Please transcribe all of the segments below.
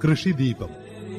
കൃഷിദീപം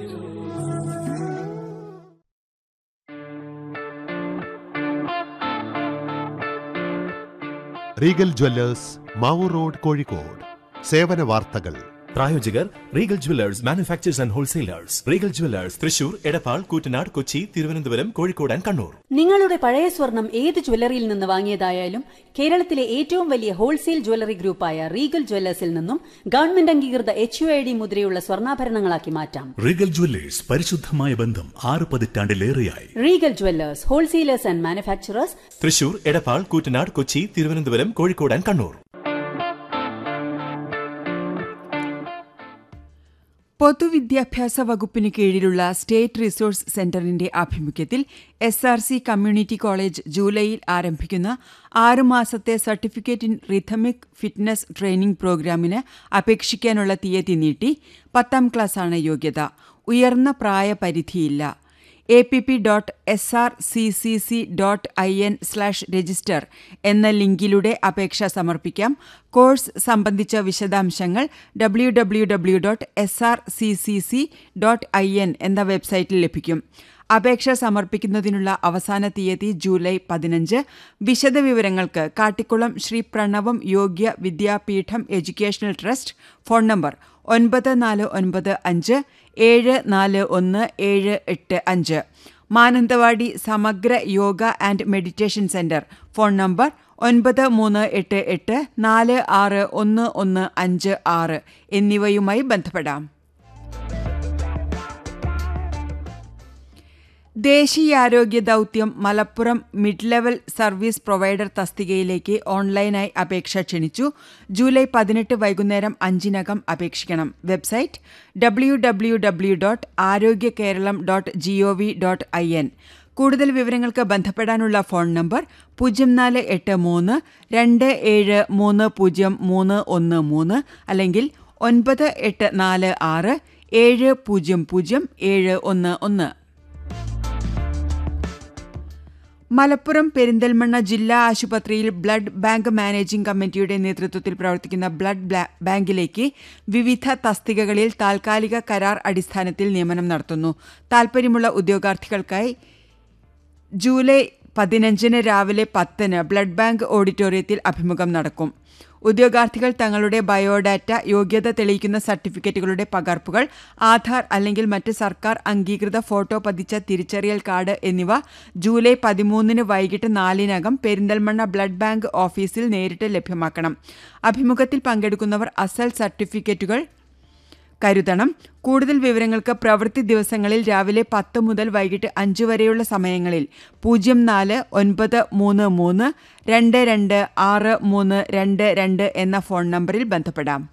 Regal jewellers Mavoor road Kozhikode സേവന വാർത്തകൾ പ്രായോജകർ Regal jewellers manufacturers and wholesalers Regal jewellers Thrissur Edappal Koottanad Kochi Thiruvananthapuram Kozhikode and Kannur നിങ്ങളുടെ പഴയ സ്വർണം ഏത് ജ്വല്ലറിയിൽ നിന്ന് വാങ്ങിയതായാലും കേരളത്തിലെ ഏറ്റവും വലിയ ഹോൾസെയിൽ ജ്വല്ലറി ഗ്രൂപ്പായ റീഗൽ ജ്വല്ലേഴ്സിൽ നിന്നും ഗവൺമെന്റ് അംഗീകൃത എച്ച് യു ഐ ഡി മുദ്രയുള്ള സ്വർണ്ണാഭരണങ്ങളാക്കി മാറ്റാം റീഗൽ ജ്വല്ലേഴ്സ് പരിശുദ്ധമായ ബന്ധം ആറ് പതിറ്റാണ്ടിലേറെയായി Regal jewellers wholesalers and manufacturers Thrissur Edappal Koottanad Kochi Thiruvananthapuram Kozhikode and Kannur പൊതുവിദ്യാഭ്യാസ വകുപ്പിന് കീഴിലുള്ള സ്റ്റേറ്റ് റിസോഴ്സ് സെന്ററിന്റെ ആഭിമുഖ്യത്തിൽ S R C community college ജൂലൈയിൽ ആരംഭിക്കുന്ന ആറുമാസത്തെ certificate in rhythmic fitness training പ്രോഗ്രാമിന് അപേക്ഷിക്കാനുള്ള തീയതി നീട്ടി പത്താം ക്ലാസ്സാണ് യോഗ്യത ഉയർന്ന പ്രായപരിധിയില്ല A P P dot S R C C C dot I N slash register എന്ന ലിങ്കിലൂടെ അപേക്ഷ സമർപ്പിക്കാം കോഴ്സ് സംബന്ധിച്ച വിശദാംശങ്ങൾ W W W dot S R C C C dot I N എന്ന വെബ്സൈറ്റിൽ ലഭിക്കും അപേക്ഷ സമർപ്പിക്കുന്നതിനുള്ള അവസാന തീയതി ജൂലൈ പതിനഞ്ച് വിശദവിവരങ്ങൾക്ക് Kattikkulam Sri Pranavam Yogya Vidyapeetham educational trust phone number ഒൻപത് നാല് ഒൻപത് അഞ്ച് ഏഴ് നാല് ഒന്ന് ഏഴ് എട്ട് അഞ്ച് Mananthavady Samagra Yoga and meditation centre phone number ഒൻപത് മൂന്ന് എട്ട് എട്ട് നാല് ആറ് ഒന്ന് ഒന്ന് അഞ്ച് ആറ് എന്നിവയുമായി ബന്ധപ്പെടാം ദേശീയാരോഗ്യ ദൗത്യം Malappuram mid level service provider തസ്തികയിലേക്ക് ഓൺലൈനായി അപേക്ഷ ക്ഷണിച്ചു ജൂലൈ പതിനെട്ട് വൈകുന്നേരം അഞ്ചിനകം അപേക്ഷിക്കണം website W W W dot Arogya Keralam dot G O V dot I N കൂടുതൽ വിവരങ്ങൾക്ക് ബന്ധപ്പെടാനുള്ള ഫോൺ നമ്പർ പൂജ്യം നാല് എട്ട് മൂന്ന് രണ്ട് ഏഴ് മൂന്ന് പൂജ്യം മൂന്ന് ഒന്ന് മൂന്ന് അല്ലെങ്കിൽ ഒൻപത് എട്ട് നാല് ആറ് ഏഴ് പൂജ്യം പൂജ്യം ഏഴ് ഒന്ന് ഒന്ന് മലപ്പുറം പെരിന്തൽമണ്ണ ജില്ലാ ആശുപത്രിയിൽ ബ്ലഡ് ബാങ്ക് മാനേജിംഗ് കമ്മിറ്റിയുടെ നേതൃത്വത്തിൽ പ്രവർത്തിക്കുന്ന ബ്ലഡ് ബാങ്കിലേക്ക് വിവിധ തസ്തികകളിൽ താൽക്കാലിക കരാർ അടിസ്ഥാനത്തിൽ നിയമനം നടത്തുന്നു താൽപ്പര്യമുള്ള ഉദ്യോഗാർത്ഥികൾക്കായി ജൂലൈ പതിനഞ്ചിന് രാവിലെ പത്തിന് ബ്ലഡ് ബാങ്ക് ഓഡിറ്റോറിയത്തിൽ അഭിമുഖം നടക്കും ഉദ്യോഗാർത്ഥികൾ തങ്ങളുടെ ബയോഡാറ്റ യോഗ്യത തെളിയിക്കുന്ന സർട്ടിഫിക്കറ്റുകളുടെ പകർപ്പുകൾ ആധാർ അല്ലെങ്കിൽ മറ്റ് സർക്കാർ അംഗീകൃത ഫോട്ടോ പതിച്ച തിരിച്ചറിയൽ കാർഡ് എന്നിവ ജൂലൈ പതിമൂന്നിന് വൈകിട്ട് നാലിനകം പെരിന്തൽമണ്ണ ബ്ലഡ് ബാങ്ക് ഓഫീസിൽ നേരിട്ട് ലഭ്യമാക്കണം അഭിമുഖത്തിൽ പങ്കെടുക്കുന്നവർ അസൽ സർട്ടിഫിക്കറ്റുകൾ കരുതണം കൂടുതൽ വിവരങ്ങൾക്ക് പ്രവൃത്തി ദിവസങ്ങളിൽ രാവിലെ പത്ത് മുതൽ വൈകിട്ട് അഞ്ച് വരെയുള്ള സമയങ്ങളിൽ പൂജ്യം നാല് ഒൻപത് മൂന്ന് മൂന്ന് രണ്ട് രണ്ട് ആറ് മൂന്ന് രണ്ട് രണ്ട് എന്ന ഫോൺ നമ്പറിൽ ബന്ധപ്പെടാം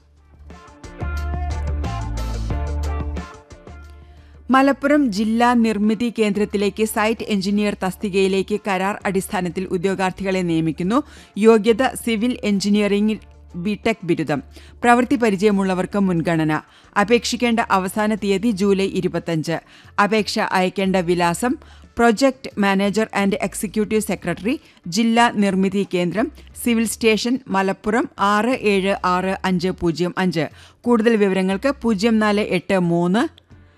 മലപ്പുറം ജില്ലാ നിർമ്മിതി കേന്ദ്രത്തിലേക്ക് സൈറ്റ് എഞ്ചിനീയർ തസ്തികയിലേക്ക് കരാർ അടിസ്ഥാനത്തിൽ ഉദ്യോഗാർത്ഥികളെ നിയമിക്കുന്നു യോഗ്യത സിവിൽ എഞ്ചിനീയറിംഗിൽ ബിടെക് ബിരുദം പ്രവൃത്തി പരിചയമുള്ളവർക്ക് മുൻഗണന അപേക്ഷിക്കേണ്ട അവസാന തീയതി ജൂലൈ ഇരുപത്തഞ്ച് അപേക്ഷ അയക്കേണ്ട വിലാസം project manager and executive secretary ജില്ലാ നിർമ്മിതി കേന്ദ്രം സിവിൽ സ്റ്റേഷൻ മലപ്പുറം ആറ് ഏഴ് ആറ് അഞ്ച് പൂജ്യം അഞ്ച് കൂടുതൽ വിവരങ്ങൾക്ക് പൂജ്യം നാല് എട്ട് മൂന്ന്